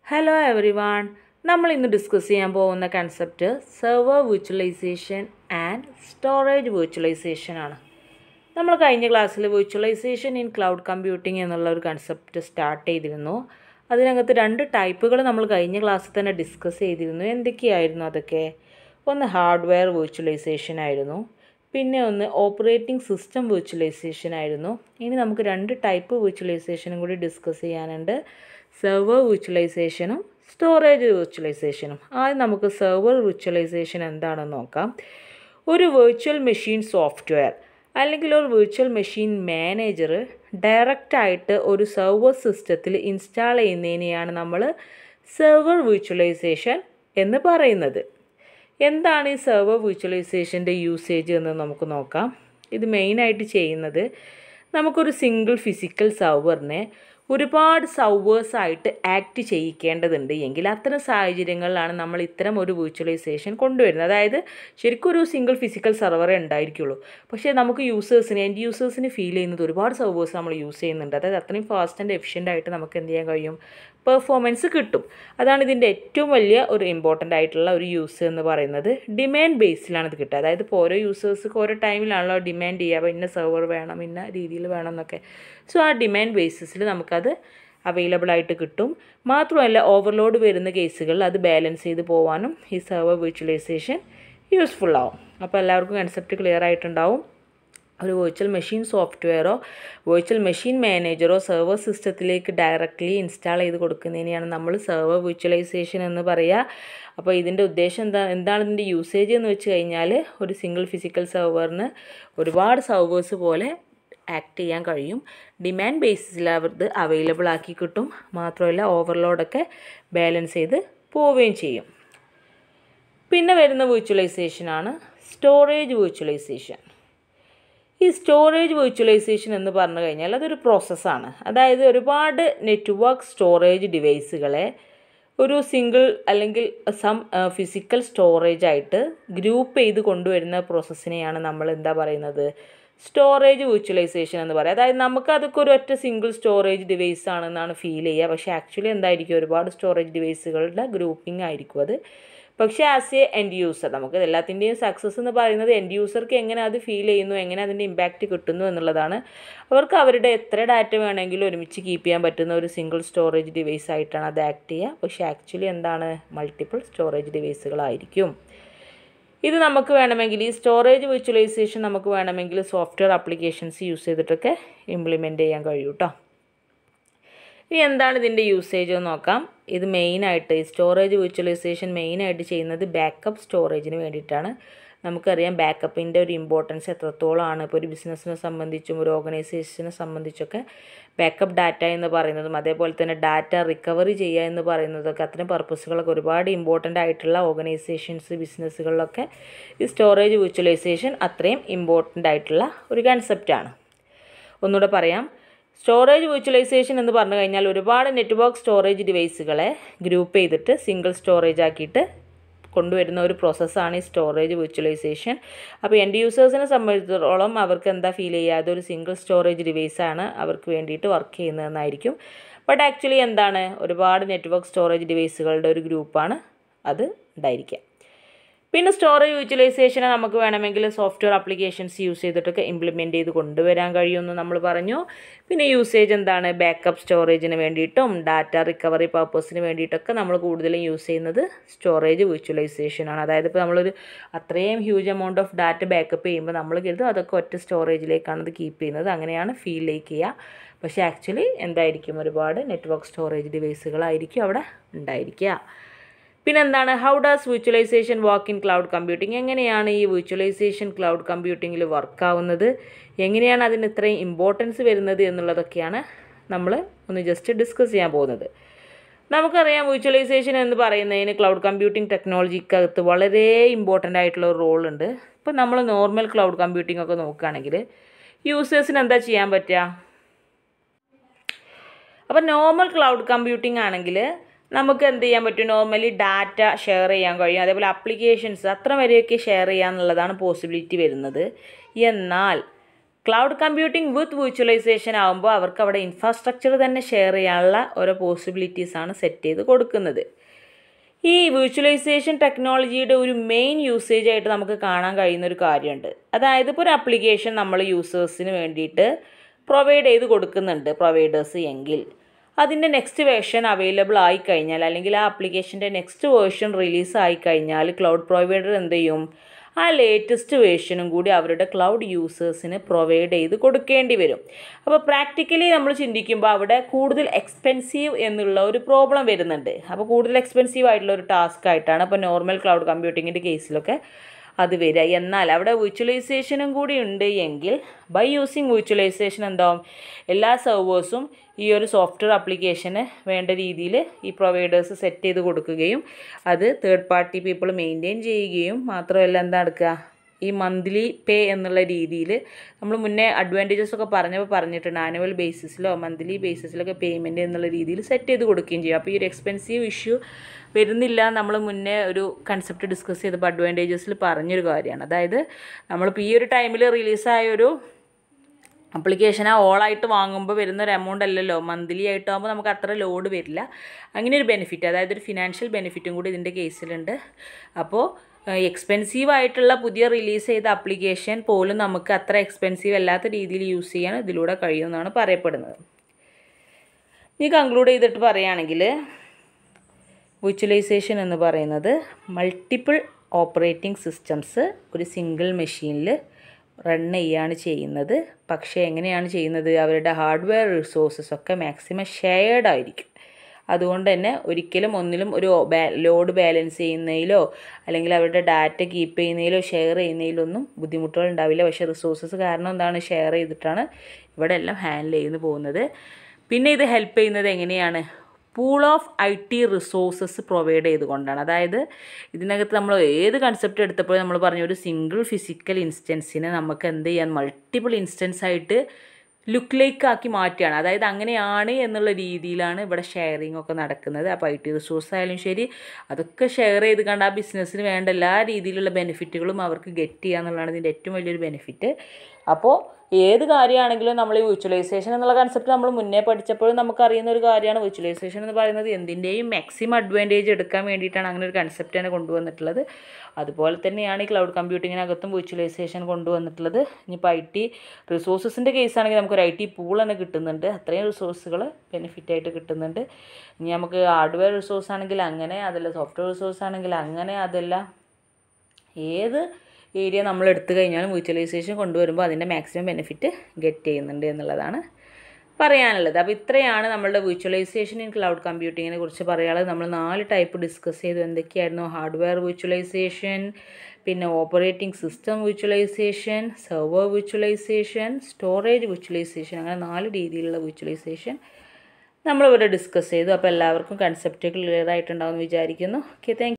hello every one നമ്മൾ ഇന്ന് discuss ചെയ്യാൻ പോകുന്ന concept server virtualization and storage virtualization ആണ് നമ്മൾ കഴിഞ്ഞ ക്ലാസ്സിൽ വിർച്വലൈസേഷൻ ഇൻ ക്ലൗഡ് കമ്പ്യൂട്ടിംഗ് എന്നുള്ള ഒരു കൺസെപ്റ്റ് സ്റ്റാർട്ട് ചെയ്തിരുന്നു അതിനകത്ത് രണ്ട് ടൈപ്പുകൾ നമ്മൾ കഴിഞ്ഞ ക്ലാസ്സിൽ തന്നെ ഡിസ്കസ് ചെയ്തിരുന്നു എന്തൊക്കെയായിരുന്നു അതൊക്കെ ഒന്ന് ഹാർഡ്വെയർ വിർച്വലൈസേഷൻ ആയിരുന്നു പിന്നെ ഒന്ന് ഓപ്പറേറ്റിംഗ് സിസ്റ്റം വിർച്വലൈസേഷൻ ആയിരുന്നു ഇനി നമുക്ക് രണ്ട് ടൈപ്പ് വിർച്വലൈസേഷനും കൂടി ഡിസ്കസ് ചെയ്യാനുണ്ട് സെർവർ വിർച്വലൈസേഷനും സ്റ്റോറേജ് വിർച്വലൈസേഷനും ആദ്യം നമുക്ക് സെർവർ വിർച്വലൈസേഷൻ എന്താണെന്ന് നോക്കാം ഒരു വെർച്വൽ മെഷീൻ സോഫ്റ്റ്വെയർ അല്ലെങ്കിൽ ഒരു വെർച്വൽ മെഷീൻ മാനേജർ ഡയറക്റ്റായിട്ട് ഒരു സെർവർ സിസ്റ്റത്തിൽ ഇൻസ്റ്റാൾ ചെയ്യുന്നതിനെയാണ് നമ്മൾ സെർവർ വിർച്വലൈസേഷൻ എന്ന് പറയുന്നത് എന്താണ് ഈ സെർവർ വിർച്വലൈസേഷൻ്റെ യൂസേജ് എന്ന് നമുക്ക് നോക്കാം ഇത് മെയിനായിട്ട് ചെയ്യുന്നത് നമുക്കൊരു സിംഗിൾ ഫിസിക്കൽ സെർവറിനെ ഒരുപാട് സൗവേഴ്സായിട്ട് ആക്ട് ചെയ്യിക്കേണ്ടതുണ്ട് എങ്കിൽ അത്തരം സാഹചര്യങ്ങളിലാണ് നമ്മൾ ഇത്തരം ഒരു വിർച്വലൈസേഷൻ കൊണ്ടുവരുന്നത് അതായത് ശരിക്കും ഒരു സിംഗിൾ ഫിസിക്കൽ സെർവറേ ഉണ്ടായിരിക്കുള്ളൂ പക്ഷേ നമുക്ക് യൂസേഴ്സിന് എൻഡ് യൂസേഴ്സിന് ഫീൽ ചെയ്യുന്നത് ഒരുപാട് സർവേഴ്സ് നമ്മൾ യൂസ് ചെയ്യുന്നുണ്ട് അതായത് അത്രയും ഫാസ്റ്റ് ആൻഡ് എഫിഷ്യൻ്റ് ആയിട്ട് നമുക്ക് എന്ത് ചെയ്യാൻ കഴിയും പെർഫോമൻസ് കിട്ടും അതാണ് ഇതിൻ്റെ ഏറ്റവും വലിയ ഒരു ഇമ്പോർട്ടൻ്റ് ആയിട്ടുള്ള ഒരു യൂസ് എന്ന് പറയുന്നത് ഡിമാൻഡ് ബേസിലാണ് ഇത് കിട്ടുക അതായത് ഇപ്പോൾ ഓരോ യൂസേഴ്സ്ക്ക് ഓരോ ടൈമിലാണല്ലോ ഡിമാൻഡ് ചെയ്യുക അപ്പോൾ ഇന്ന സെർവർ വേണം ഇന്ന രീതിയിൽ വേണം എന്നൊക്കെ സോ ആ ഡിമാൻഡ് ബേസിസിൽ നമുക്കത് അവൈലബിൾ ആയിട്ട് കിട്ടും മാത്രമല്ല ഓവർലോഡ് വരുന്ന കേസുകളിൽ അത് ബാലൻസ് ചെയ്ത് പോകാനും ഈ സെർവർ വിർച്വലൈസേഷൻ യൂസ്ഫുൾ ആവും അപ്പോൾ എല്ലാവർക്കും കൺസെപ്റ്റ് ക്ലിയർ ആയിട്ടുണ്ടാവും ഒരു വെർച്വൽ മെഷീൻ സോഫ്റ്റ്വെയറോ വെർച്വൽ മെഷീൻ മാനേജറോ സെർവർ സിസ്റ്റത്തിലേക്ക് ഡയറക്റ്റ്ലി ഇൻസ്റ്റാൾ ചെയ്ത് കൊടുക്കുന്നതിനെയാണ് നമ്മൾ സെർവർ വിർച്വലൈസേഷൻ എന്ന് പറയുക അപ്പോൾ ഇതിൻ്റെ ഉദ്ദേശം എന്താ എന്താണ് ഇതിൻ്റെ യൂസേജ് എന്ന് വെച്ച് കഴിഞ്ഞാൽ ഒരു സിംഗിൾ ഫിസിക്കൽ സെർവറിന് ഒരുപാട് സെർവേഴ്സ് പോലെ ആക്ട് ചെയ്യാൻ കഴിയും ഡിമാൻഡ് ബേസിസിൽ അവർക്ക് അവൈലബിൾ ആക്കി കിട്ടും മാത്രമല്ല ഓവർലോഡൊക്കെ ബാലൻസ് ചെയ്ത് പോവുകയും ചെയ്യും പിന്നെ വരുന്ന വിർച്വലൈസേഷനാണ് സ്റ്റോറേജ് വിർച്വലൈസേഷൻ ഈ സ്റ്റോറേജ് വിർച്വലൈസേഷൻ എന്ന് പറഞ്ഞു കഴിഞ്ഞാൽ അതൊരു പ്രോസസ്സാണ് അതായത് ഒരുപാട് നെറ്റ്വർക്ക് സ്റ്റോറേജ് ഡിവൈസുകളെ ഒരു സിംഗിൾ അല്ലെങ്കിൽ സം ഫിസിക്കൽ സ്റ്റോറേജ് ആയിട്ട് ഗ്രൂപ്പ് ചെയ്ത് കൊണ്ടുവരുന്ന പ്രോസസ്സിനെയാണ് നമ്മൾ എന്താ പറയുന്നത് സ്റ്റോറേജ് വിർച്വലൈസേഷൻ എന്ന് പറയുക അതായത് നമുക്ക് അതൊക്കെ ഒരു ഒറ്റ സിംഗിൾ സ്റ്റോറേജ് ഡിവൈസ് ആണെന്നാണ് ഫീൽ ചെയ്യുക പക്ഷേ ആക്ച്വലി എന്തായിരിക്കും ഒരുപാട് സ്റ്റോറേജ് ഡിവൈസുകളുടെ ഗ്രൂപ്പിംഗ് ആയിരിക്കും അത് പക്ഷേ ആസ് എ എൻഡ് യൂസർ നമുക്ക് എല്ലാത്തിൻ്റെയും സക്സസ് എന്ന് പറയുന്നത് എൻഡ് യൂസർക്ക് എങ്ങനെ അത് ഫീൽ ചെയ്യുന്നു എങ്ങനെ അതിൻ്റെ ഇമ്പാക്റ്റ് കിട്ടുന്നു എന്നുള്ളതാണ് അവർക്ക് അവരുടെ എത്ര ഡാറ്റ വേണമെങ്കിലും ഒരുമിച്ച് കീപ്പ് ചെയ്യാൻ പറ്റുന്ന ഒരു സിംഗിൾ സ്റ്റോറേജ് ഡിവൈസ് ആയിട്ടാണ് അത് ആക്ട് ചെയ്യുക പക്ഷേ ആക്ച്വലി എന്താണ് മൾട്ടിപ്പിൾ സ്റ്റോറേജ് ഡിവൈസുകളായിരിക്കും ഇത് നമുക്ക് വേണമെങ്കിൽ ഈ സ്റ്റോറേജ് വിർച്വലൈസേഷൻ നമുക്ക് വേണമെങ്കിൽ സോഫ്റ്റ്വെയർ ആപ്ലിക്കേഷൻസ് യൂസ് ചെയ്തിട്ടൊക്കെ ഇംപ്ലിമെൻറ്റ് ചെയ്യാൻ കഴിയും കേട്ടോ ഇനി എന്താണ് ഇതിൻ്റെ യൂസേജ് എന്ന് നോക്കാം ഇത് മെയിനായിട്ട് ഈ സ്റ്റോറേജ് വിർച്വലൈസേഷൻ മെയിനായിട്ട് ചെയ്യുന്നത് ബാക്കപ്പ് സ്റ്റോറേജിന് വേണ്ടിയിട്ടാണ് നമുക്കറിയാം ബാക്കപ്പിൻ്റെ ഒരു ഇമ്പോർട്ടൻസ് എത്രത്തോളമാണ് ഇപ്പോൾ ഒരു ബിസിനസ്സിനെ സംബന്ധിച്ചും ഒരു ഓർഗനൈസേഷനെ സംബന്ധിച്ചൊക്കെ ബാക്കപ്പ് ഡാറ്റ എന്ന് പറയുന്നതും അതേപോലെ തന്നെ ഡാറ്റ റിക്കവറി ചെയ്യുക എന്ന് പറയുന്നതൊക്കെ അത്തരം പർപ്പസുകളൊക്കെ ഒരുപാട് ഇമ്പോർട്ടൻ്റ് ആയിട്ടുള്ള ഓർഗനൈസേഷൻസ് ബിസിനസ്സുകളിലൊക്കെ ഈ സ്റ്റോറേജ് വിർച്വലൈസേഷൻ അത്രയും ഇമ്പോർട്ടൻ്റ് ആയിട്ടുള്ള ഒരു കൺസെപ്റ്റാണ് ഒന്നുകൂടെ പറയാം സ്റ്റോറേജ് വിർച്വലൈസേഷൻ എന്ന് പറഞ്ഞു കഴിഞ്ഞാൽ ഒരുപാട് നെറ്റ്വർക്ക് സ്റ്റോറേജ് ഡിവൈസുകളെ ഗ്രൂപ്പ് ചെയ്തിട്ട് സിംഗിൾ സ്റ്റോറേജ് ആക്കിയിട്ട് കൊണ്ടുവരുന്ന ഒരു പ്രോസസ്സാണ് ഈ സ്റ്റോറേജ് വിർച്വലൈസേഷൻ അപ്പോൾ എൻഡ് യൂസേഴ്സിനെ സംബന്ധിച്ചിടത്തോളം അവർക്ക് എന്താ ഫീൽ ചെയ്യുക അതൊരു സിംഗിൾ സ്റ്റോറേജ് ഡിവൈസാണ് അവർക്ക് വേണ്ടിയിട്ട് വർക്ക് ചെയ്യുന്നതെന്നായിരിക്കും ബട്ട് ആക്ച്വലി എന്താണ് ഒരുപാട് നെറ്റ്വർക്ക് സ്റ്റോറേജ് ഡിവൈസുകളുടെ ഒരു ഗ്രൂപ്പാണ് അത് ഉണ്ടായിരിക്കുക പിന്നെ സ്റ്റോറേജ് യൂട്ടിലൈസേഷനെ നമുക്ക് വേണമെങ്കിൽ സോഫ്റ്റ്വെയർ ആപ്ലിക്കേഷൻസ് യൂസ് ചെയ്തിട്ടൊക്കെ ഇംപ്ലിമെൻറ്റ് ചെയ്ത് കൊണ്ടുവരാൻ കഴിയുമെന്ന് നമ്മൾ പറഞ്ഞു പിന്നെ യൂസേജ് എന്താണ് ബാക്കപ്പ് സ്റ്റോറേജിന് വേണ്ടിയിട്ടും ഡാറ്റ റിക്കവറി പർപ്പസിന് വേണ്ടിയിട്ടൊക്കെ നമ്മൾ കൂടുതലും യൂസ് ചെയ്യുന്നത് സ്റ്റോറേജ് വിർച്വലൈസേഷനാണ് അതായത് ഇപ്പോൾ നമ്മളൊരു അത്രയും huge amount of data backup ചെയ്യുമ്പോൾ നമ്മൾ കരുതും അതൊക്കെ ഒറ്റ സ്റ്റോറേജിലേക്കാണ് ഇത് കീപ്പ് ചെയ്യുന്നത് അങ്ങനെയാണ് ഫീലിലേക്ക് ചെയ്യുക പക്ഷേ ആക്ച്വലി എന്തായിരിക്കും ഒരുപാട് നെറ്റ്വർക്ക് സ്റ്റോറേജ് ഡിവൈസുകളായിരിക്കും അവിടെ ഉണ്ടായിരിക്കുക പിന്നെ എന്താണ് how does virtualization work in cloud computing എങ്ങനെയാണ് ഈ വിർച്വലൈസേഷൻ ക്ലൗഡ് കമ്പ്യൂട്ടിങ്ങിൽ വർക്ക് ആവുന്നത് എങ്ങനെയാണ് അതിന് ഇത്രയും ഇമ്പോർട്ടൻസ് വരുന്നത് എന്നുള്ളതൊക്കെയാണ് നമ്മൾ ഒന്ന് ജസ്റ്റ് ഡിസ്കസ് ചെയ്യാൻ പോകുന്നത് നമുക്കറിയാം വിർച്വലൈസേഷൻ എന്ന് പറയുന്നതിന് ക്ലൗഡ് കമ്പ്യൂട്ടിംഗ് ടെക്നോളജിക്കകത്ത് വളരെ ഇമ്പോർട്ടൻ്റ് ആയിട്ടുള്ള ഒരു റോളുണ്ട് ഇപ്പോൾ നമ്മൾ നോർമൽ ക്ലൗഡ് കമ്പ്യൂട്ടിംഗ് ഒക്കെ നോക്കുകയാണെങ്കിൽ യൂസേഴ്സിന് എന്താ ചെയ്യാൻ പറ്റുക അപ്പോൾ നോർമൽ ക്ലൗഡ് കമ്പ്യൂട്ടിംഗ് ആണെങ്കിൽ നമുക്ക് എന്ത് ചെയ്യാൻ പറ്റും നോർമലി ഡാറ്റ ഷെയർ ചെയ്യാൻ കഴിയും അതേപോലെ അപ്ലിക്കേഷൻസ് അത്ര വരെയൊക്കെ ഷെയർ ചെയ്യാന്നുള്ളതാണ് പോസിബിലിറ്റി വരുന്നത് എന്നാൽ ക്ലൗഡ് കമ്പ്യൂട്ടിംഗ് വിത്ത് വിർച്വലൈസേഷൻ ആകുമ്പോൾ അവർക്ക് അവിടെ ഇൻഫ്രാസ്ട്രക്ചർ തന്നെ ഷെയർ ചെയ്യാനുള്ള ഓരോ പോസിബിലിറ്റീസാണ് സെറ്റ് ചെയ്ത് കൊടുക്കുന്നത് ഈ വിർച്വലൈസേഷൻ ടെക്നോളജിയുടെ ഒരു മെയിൻ യൂസേജ് ആയിട്ട് നമുക്ക് കാണാൻ കഴിയുന്ന ഒരു കാര്യമുണ്ട് അതായത് ഇപ്പോൾ ഒരു ആപ്ലിക്കേഷൻ നമ്മൾ യൂസേഴ്സിന് വേണ്ടിയിട്ട് പ്രൊവൈഡ് ചെയ്ത് കൊടുക്കുന്നുണ്ട് പ്രൊവൈഡേഴ്സ് എങ്കിൽ അതിൻ്റെ നെക്സ്റ്റ് വേർഷൻ അവൈലബിൾ ആയി കഴിഞ്ഞാൽ അല്ലെങ്കിൽ ആ ആപ്ലിക്കേഷൻ്റെ നെക്സ്റ്റ് വേർഷൻ റിലീസ് ആയി കഴിഞ്ഞാൽ ക്ലൗഡ് പ്രൊവൈഡർ എന്ത് ചെയ്യും ആ ലേറ്റസ്റ്റ് വേർഷനും കൂടി അവരുടെ ക്ലൗഡ് യൂസേഴ്സിന് പ്രൊവൈഡ് ചെയ്ത് കൊടുക്കേണ്ടി വരും അപ്പോൾ പ്രാക്ടിക്കലി നമ്മൾ ചിന്തിക്കുമ്പോൾ അവിടെ കൂടുതൽ എക്സ്പെൻസീവ് എന്നുള്ള ഒരു പ്രോബ്ലം വരുന്നുണ്ട് അപ്പോൾ കൂടുതൽ എക്സ്പെൻസീവ് ആയിട്ടുള്ള ഒരു ടാസ്ക് ആയിട്ടാണ് ഇപ്പോൾ നോർമൽ ക്ലൗഡ് കമ്പ്യൂട്ടിങ്ങിൻ്റെ കേസിലൊക്കെ അത് വരിക എന്നാൽ അവിടെ വിർച്വലൈസേഷനും കൂടി ഉണ്ട് എങ്കിൽ ബൈ യൂസിങ് വിർച്വലൈസേഷൻ എന്താവും എല്ലാ സെർവേഴ്സും ഈ ഒരു സോഫ്റ്റ്വെയർ ആപ്ലിക്കേഷന് വേണ്ട രീതിയിൽ ഈ പ്രൊവൈഡേഴ്സ് സെറ്റ് ചെയ്ത് കൊടുക്കുകയും അത് തേർഡ് പാർട്ടി പീപ്പിൾ മെയിൻറ്റെയിൻ ചെയ്യുകയും മാത്രമല്ല എന്താ നടക്കുക ഈ മന്ത്ലി പേ എന്നുള്ള രീതിയിൽ നമ്മൾ മുന്നേ അഡ്വാൻറ്റേജസ് ഒക്കെ പറഞ്ഞപ്പോൾ പറഞ്ഞിട്ടുണ്ട് ആനുവൽ ബേസിസിലോ മന്ത്ലി ബേസിസിലൊക്കെ പേയ്മെൻറ്റ് എന്നുള്ള രീതിയിൽ സെറ്റ് ചെയ്ത് കൊടുക്കുകയും ചെയ്യും അപ്പോൾ ഈ ഒരു എക്സ്പെൻസീവ് ഇഷ്യൂ വരുന്നില്ല നമ്മൾ മുന്നേ ഒരു കൺസെപ്റ്റ് ഡിസ്കസ് ചെയ്തപ്പോൾ അഡ്വാൻറ്റേജസിൽ പറഞ്ഞൊരു കാര്യമാണ് അതായത് നമ്മളിപ്പോൾ ഈ ഒരു ടൈമിൽ റിലീസായ ഒരു അപ്ലിക്കേഷൻ ആ ഓളായിട്ട് വാങ്ങുമ്പോൾ വരുന്ന ഒരു എമൗണ്ട് അല്ലല്ലോ മന്ത്ലി ആയിട്ടാകുമ്പോൾ നമുക്ക് അത്ര ലോഡ് വരില്ല അങ്ങനെ ഒരു ബെനിഫിറ്റ് അതായത് ഒരു ഫിനാൻഷ്യൽ ബെനിഫിറ്റും കൂടി ഇതിൻ്റെ കേസിലുണ്ട് അപ്പോൾ എക്സ്പെൻസീവ് ആയിട്ടുള്ള പുതിയ റിലീസ് ചെയ്ത ആപ്ലിക്കേഷൻ പോലും നമുക്ക് അത്ര എക്സ്പെൻസീവ് അല്ലാത്ത രീതിയിൽ യൂസ് ചെയ്യാൻ ഇതിലൂടെ കഴിയുമെന്നാണ് പറയപ്പെടുന്നത് ഇനി കൺക്ലൂഡ് ചെയ്തിട്ട് പറയുകയാണെങ്കിൽ വിർച്വലൈസേഷൻ എന്ന് പറയുന്നത് മൾട്ടിപ്പിൾ ഓപ്പറേറ്റിംഗ് സിസ്റ്റംസ് ഒരു സിംഗിൾ മെഷീനിൽ റൺ ചെയ്യാണ് ചെയ്യുന്നത് പക്ഷേ എങ്ങനെയാണ് ചെയ്യുന്നത് അവരുടെ ഹാർഡ്വെയർ റിസോഴ്സസ് ഒക്കെ മാക്സിമം ഷെയർഡ് ആയിരിക്കും അതുകൊണ്ട് തന്നെ ഒരിക്കലും ഒന്നിലും ഒരു ബാ ലോഡ് ബാലൻസ് ചെയ്യുന്നതിലോ അല്ലെങ്കിൽ അവരുടെ ഡാറ്റ കീപ്പ് ചെയ്യുന്നതിലോ ഷെയർ ചെയ്യുന്നതിലൊന്നും ബുദ്ധിമുട്ടുകൾ ഉണ്ടാവില്ല പക്ഷേ റിസോഴ്സസ് കാരണം എന്താണ് ഷെയർ ചെയ്തിട്ടാണ് ഇവിടെ എല്ലാം ഹാൻഡിൽ ചെയ്ത് പോകുന്നത് പിന്നെ ഇത് ഹെൽപ്പ് ചെയ്യുന്നത് എങ്ങനെയാണ് pool of I T resources provide ചെയ്തുകൊണ്ടാണ് അതായത് ഇതിനകത്ത് നമ്മൾ ഏത് കൺസെപ്റ്റ് എടുത്തപ്പോഴും നമ്മൾ പറഞ്ഞ ഒരു സിംഗിൾ ഫിസിക്കൽ ഇൻസ്റ്റൻസിനെ നമുക്ക് എന്ത് ചെയ്യാൻ മൾട്ടിപ്പിൾ ഇൻസ്റ്റൻസ് ആയിട്ട് ലുക്ക് ലൈക്ക് ആക്കി മാറ്റുകയാണ് അതായത് അങ്ങനെയാണ് എന്നുള്ള രീതിയിലാണ് ഇവിടെ ഷെയറിംഗ് ഒക്കെ നടക്കുന്നത് അപ്പോൾ ഐ ടി റിസോഴ്സ് ആയാലും ശരി അതൊക്കെ ഷെയർ ചെയ്ത് കണ്ട് ആ ബിസിനസ്സിന് വേണ്ട എല്ലാ രീതിയിലുള്ള ബെനിഫിറ്റുകളും അവർക്ക് ഗെറ്റ് ചെയ്യുക എന്നുള്ളതാണ് ഇതിൻ്റെ ഏറ്റവും വലിയൊരു ബെനിഫിറ്റ് അപ്പോൾ ഏത് കാര്യമാണെങ്കിലും നമ്മൾ ഈ വിർച്വലൈസേഷൻ എന്നുള്ള കൺസെപ്റ്റ് നമ്മൾ മുന്നേ പഠിച്ചപ്പോഴും നമുക്കറിയുന്ന ഒരു കാര്യമാണ് വിർച്വലൈസേഷൻ എന്ന് പറയുന്നത് എന്തിൻ്റെയും മാക്സിമം അഡ്വാൻറ്റേജ് എടുക്കാൻ വേണ്ടിയിട്ടാണ് അങ്ങനെ ഒരു കൺസെപ്റ്റ് തന്നെ കൊണ്ടുവന്നിട്ടുള്ളത് അതുപോലെ തന്നെയാണ് ഈ ക്ലൗഡ് കമ്പ്യൂട്ടിങ്ങിനകത്തും വിർച്വലൈസേഷൻ കൊണ്ടുവന്നിട്ടുള്ളത് ഇനിയിപ്പോൾ ഐ ടി റിസോഴ്സസിൻ്റെ കേസാണെങ്കിൽ നമുക്കൊരു ഐ ടി പൂൾ തന്നെ കിട്ടുന്നുണ്ട് അത്രയും റിസോഴ്സുകൾ ബെനിഫിറ്റായിട്ട് കിട്ടുന്നുണ്ട് ഇനി നമുക്ക് ഹാർഡ്വെയർ റിസോഴ്സ് ആണെങ്കിൽ അങ്ങനെ അതല്ല സോഫ്റ്റ്വെയർ റിസോഴ്സ് ആണെങ്കിൽ അങ്ങനെ അതല്ല ഏത് ഏരിയ നമ്മൾ എടുത്തു കഴിഞ്ഞാലും വിർച്വലൈസേഷൻ കൊണ്ടുവരുമ്പോൾ അതിൻ്റെ മാക്സിമം ബെനിഫിറ്റ് ഗെറ്റ് ചെയ്യുന്നുണ്ട് എന്നുള്ളതാണ് പറയാനുള്ളത് അപ്പോൾ ഇത്രയാണ് നമ്മളുടെ വിർച്വലൈസേഷൻ ഇൻ ക്ലൗഡ് കമ്പ്യൂട്ടിങ്ങിനെ കുറിച്ച് പറയാനുള്ളത് നമ്മൾ നാല് ടൈപ്പ് ഡിസ്കസ് ചെയ്തു എന്തൊക്കെയായിരുന്നു ഹാർഡ്വെയർ വിർച്വലൈസേഷൻ പിന്നെ operating system virtualization server virtualization storage virtualization അങ്ങനെ നാല് രീതിയിലുള്ള വിർച്വലൈസേഷൻ നമ്മളിവിടെ ഡിസ്കസ് ചെയ്തു അപ്പോൾ എല്ലാവർക്കും കൺസെപ്റ്റ് ക്ലിയർ ആയിട്ടുണ്ടാവുമെന്ന് വിചാരിക്കുന്നു ഓക്കെ താങ്ക്